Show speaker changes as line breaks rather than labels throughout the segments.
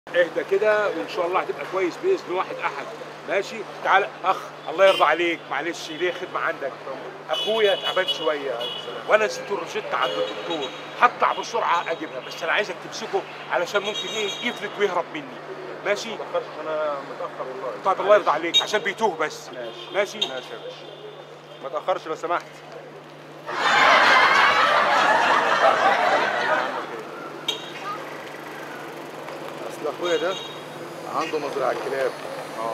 اهدى كده وان شاء الله هتبقى كويس باذن واحد احد ماشي تعال اخ الله يرضى عليك معلش ليه خدمه عندك اخويا تعبان شويه وانا نسيت الروشته عند الدكتور هطلع بسرعه اجيبها بس انا عايزك تمسكه علشان ممكن ايه يفلت ويهرب مني ماشي
ما تاخرش انا متاخر والله
طيب الله يرضى عليك عشان بيتوه بس
ماشي
ماشي
ماشي يا باشا ما تاخرش لو سمحت
اصل اخويا ده عنده مزرعه كلاب
اه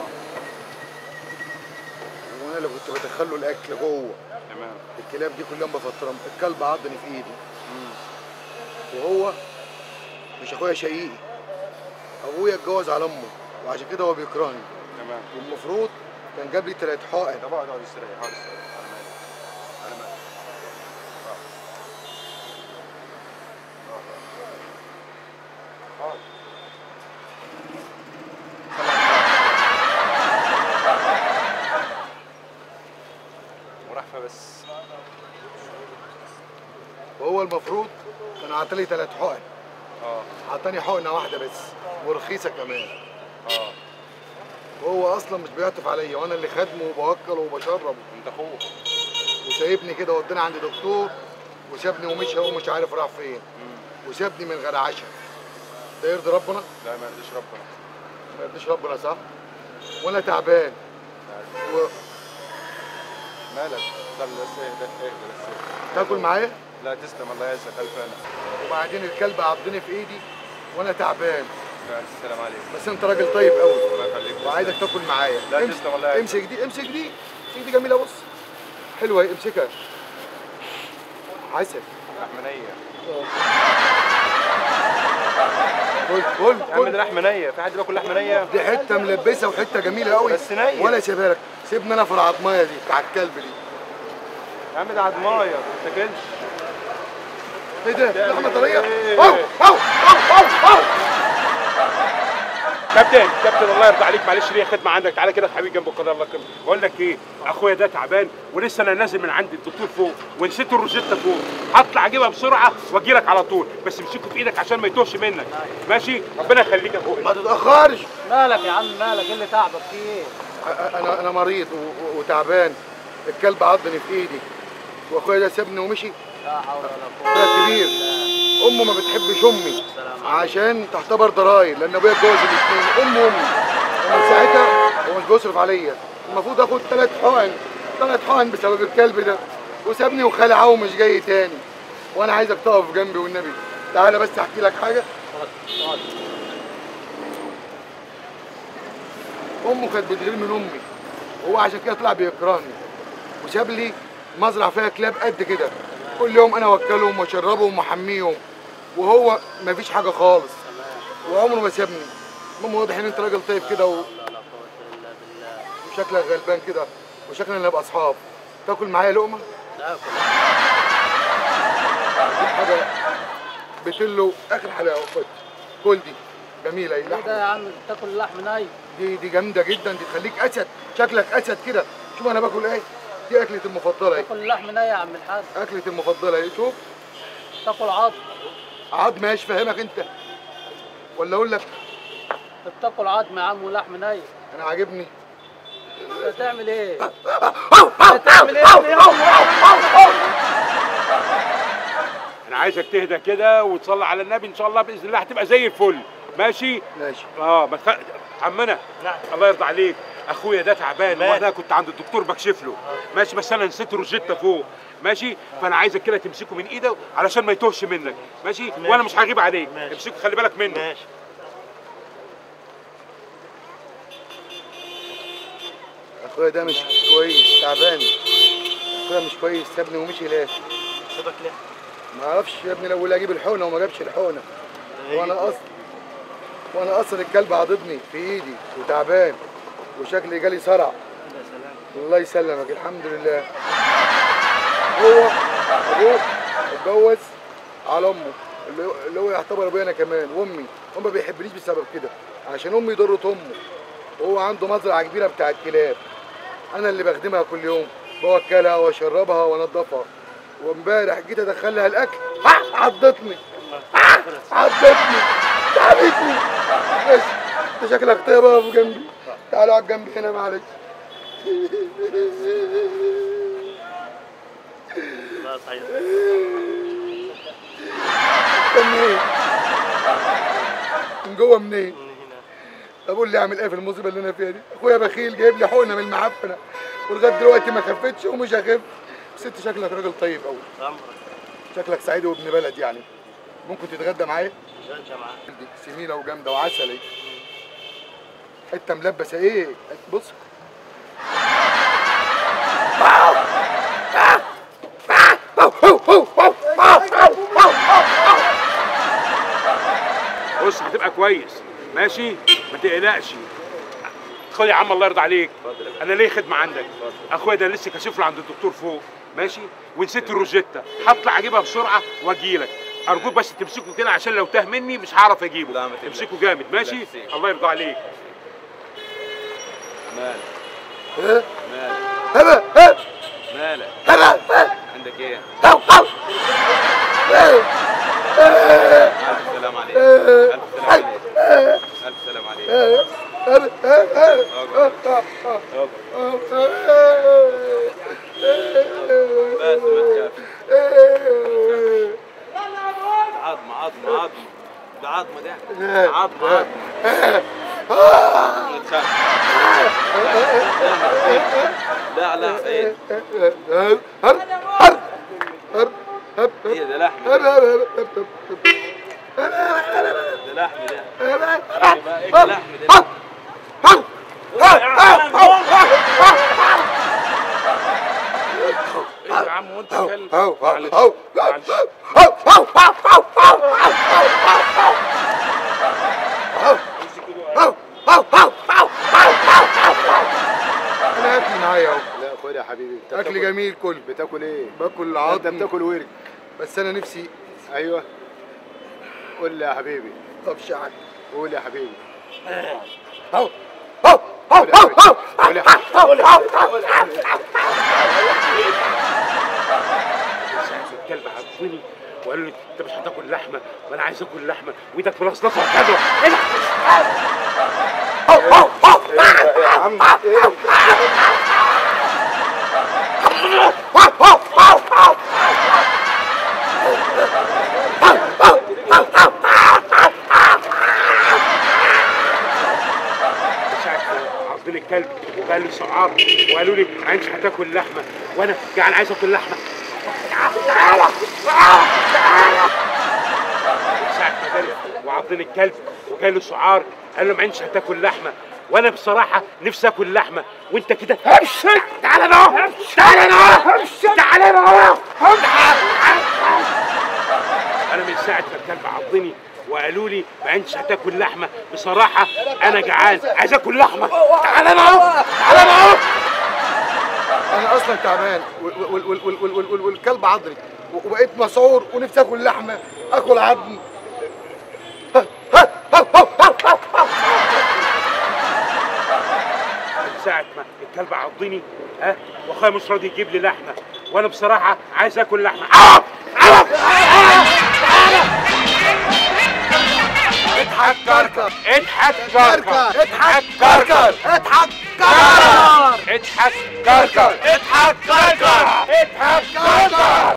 وانا اللي كنت بدخل له الاكل جوه
تمام
الكلاب دي كل يوم بفطرهم الكلب عضني في ايدي وهو مش اخويا شقيقي ابويا اتجوز على امه وعشان كده هو بيكرهني
تمام
والمفروض كان جاب لي تلات حقن
طب اقعد اقعد استريح اقعد استريح انا مالي انا مالي آه. آه. مرحبا بس
وهو المفروض كان عطاني تلات حقن
اه
عطاني حقنه واحده بس ورخيصه كمان
اه
وهو اصلا مش بيعطف عليا وانا اللي خدمه وبوكله وبشربه
انت اخوه
وسايبني كده وداني عند دكتور وسابني ومشي هو مش عارف راح فين وسابني من غير عشاء ده يرضي ربنا
لا ما يرضيش ربنا
ما يرضيش ربنا صح وانا تعبان و...
مالك طب بس اهدى اهدى بس اهدى.
تاكل معايا
لا تسلم الله يعزك الف انا
وبعدين الكلب عضني في ايدي وانا تعبان
لا، السلام عليكم
بس انت راجل طيب قوي
الله يخليك
وعايزك تاكل معايا
لا،
امس-
تسلم الله يعزك.
امسك دي امسك دي امسك دي جميله بص حلوه اهي، امسكها عسل
لحمه نيه
كل كل
يا عم
كل
ده لحمه نيه في حد بياكل لحمه نيه
دي حته ملبسه وحته جميله قوي
بس نية.
ولا سيبها لك سيبني انا في العضمايه دي بتاع الكلب دي
يا عم ده عضمايه ما تاكلش
ايه ده
ده
لحمه
إيه؟
طريه أو أو أو أو أو
كابتن كابتن الله يرضى عليك معلش ليه خدمه عندك تعالى كده يا حبيبي جنب القناه الله يكرمك بقول لك ايه اخويا ده تعبان ولسه انا نازل من عند الدكتور فوق ونسيت الروجيتا فوق هطلع اجيبها بسرعه واجي لك على طول بس امسكه في ايدك عشان ما يتوهش منك ماشي ربنا يخليك يا اخويا
ما تتاخرش
مالك يا عم مالك ايه اللي تعبك في ايه؟
أ- انا انا مريض و- و- وتعبان الكلب عضني في ايدي واخويا ده سابني ومشي
لا حول ولا قوة
اخويا كبير امه ما بتحبش امي عشان تعتبر ضراير لان ابويا اتجوز الاثنين ام امي ومن ساعتها هو مش بيصرف عليا المفروض اخد ثلاث حقن ثلاث حقن بسبب الكلب ده وسابني وخلعه ومش جاي تاني وانا عايزك تقف جنبي والنبي تعالى بس احكي لك حاجه امه كانت بتغير من امي وهو عشان كده طلع بيكرهني وساب لي مزرعه فيها كلاب قد كده كل يوم انا اوكلهم واشربهم واحميهم وهو مفيش حاجه خالص وعمره ما سابني المهم واضح ان انت راجل طيب كده و... وشكلك غلبان كده وشكلنا نبقى اصحاب تاكل معايا لقمه
لا
دي حاجه بتلو اخر حلاوه خد كل دي جميله اهي
ايه ده يا
لحمة.
عم تاكل لحم ني
دي دي جامده جدا دي تخليك اسد شكلك اسد كده شوف انا باكل ايه دي اكلتي المفضله اهي
تاكل لحم ني يا عم الحاج
اكلتي المفضله اهي شوف
تاكل عظم
عاد ماشي فاهمك انت ولا اقول لك
انت بتاكل عظم يا عم ولحم ني
انا عاجبني
انت هتعمل ايه؟ هتعمل ايه يا ابني؟
انا عايزك تهدى كده وتصلي على النبي ان شاء الله باذن الله هتبقى زي الفل ماشي
ماشي
اه ما تخ... عمنا الله يرضى عليك اخويا ده تعبان وانا كنت عند الدكتور بكشف له ماشي بس انا نسيت روجيتا فوق ماشي فانا عايزك كده تمسكه من ايده علشان ما يتوهش منك ماشي, وانا مش هغيب عليك امسكه خلي بالك منه ماشي
اخويا ده مش كويس تعبان اخويا مش كويس سابني ومشي ليه
سيبك ليه؟
ما اعرفش يا ابني لو اجيب الحقنه وما جابش الحقنه وانا اصلا وانا اصلا الكلب عضدني في ايدي وتعبان وشكلي جالي صرع الله يسلمك الحمد لله هو ابوه اتجوز على امه اللي هو- اللي هو يعتبر ابويا انا كمان وامي هو ما بيحبنيش بسبب كده عشان امي ضرت امه وهو عنده مزرعه كبيره بتاعت كلاب انا اللي بخدمها كل يوم بوكلها واشربها وانضفها وامبارح جيت ادخلها الاكل ها عضتني ها عضتني تعبتني ماشي انت شكلك طيب اقف جنبي تعالوا اقعد جنبي هنا معلش
لا صحيح
انت منين؟ من جوه منين؟
من هنا
طب قول لي اعمل ايه في المصيبه اللي انا فيها دي؟ اخويا بخيل جايب لي حقنه من المعفنه ولغايه دلوقتي ما خفتش ومش هخف بس انت شكلك راجل طيب قوي
عمرك
شكلك سعيد وابن بلد يعني ممكن تتغدى معايا؟
جاي معاك
دي سمينه وجامده وعسلي انت ملبسه ايه؟ بص
بص هتبقى كويس ماشي ما تقلقش ادخل يا عم الله يرضى عليك انا ليه خدمه عندك اخويا ده لسه كاشف له عند الدكتور فوق ماشي ونسيت الروجيتا هطلع اجيبها بسرعه واجيلك ارجوك بس تمسكه كده عشان لو تاه مني مش هعرف اجيبه
لا، ما تقلقش.
تمسكه جامد ماشي
لا، سيب.
الله يرضى عليك
مالك
ها؟
مالك
هبا هبا
مالك
هبا هبا
عندك ايه؟
هبا
الف سلام عليك الف سلام عليك الف سلام عليك
هبا هبا
بس ما تخافش عظم عظم عظم ده عظم ده عظم عظم ما تخافش لا لا سعيد ايه ده لحم ده لحم ده يبقى ايه لحم ده
ايه يا عم وانت كلب
هاو
معلش
هاو
معلش
انا اكل معايا اهو
لا خد يا حبيبي أنت
اكل
بتاكل-
جميل كل
بتاكل ايه؟
باكل
انت
عظم
بتاكل ورك
بس انا نفسي
ايوه قول لي يا حبيبي
طبش عك
قول يا حبيبي
هاو هاو هاو هاو هاو
قول يا حبيبي
ساعة الكلب عضني وقال لي انت مش هتاكل لحمه وانا عايز اكل لحمه وايدك ملصلصه وكده ايه ده؟
يا عم ايه
ساعة عضني الكلب وقال لي سعار وقالوا لي ما عندش هتاكل لحمه وانا جعان عايز اكل لحمه ساعة ما جالي وعضني الكلب وقال له سعار قال له ما عندش هتاكل لحمه وانا بصراحه نفسي اكل لحمه وانت كده همش تعالى انا تعالى انا همش تعالى انا انا من ساعه ما الكلب عضني وقالوا لي ما عندش هتاكل لحمه بصراحه انا جعان عايز اكل لحمه تعالى انا تعالى انا
انا اصلا تعبان وال- وال- وال- وال- وال- وال- والكلب عضني وبقيت مسعور ونفسي اكل لحمه اكل عظم
من ساعه ما الكلب عضني ها واخويا مش راضي يجيب لي لحمه وانا بصراحه عايز اكل لحمه آه! آه! اضحك كركر اضحك كركر اضحك كركر
اضحك
اضحك كركر اضحك كركر اضحك كركر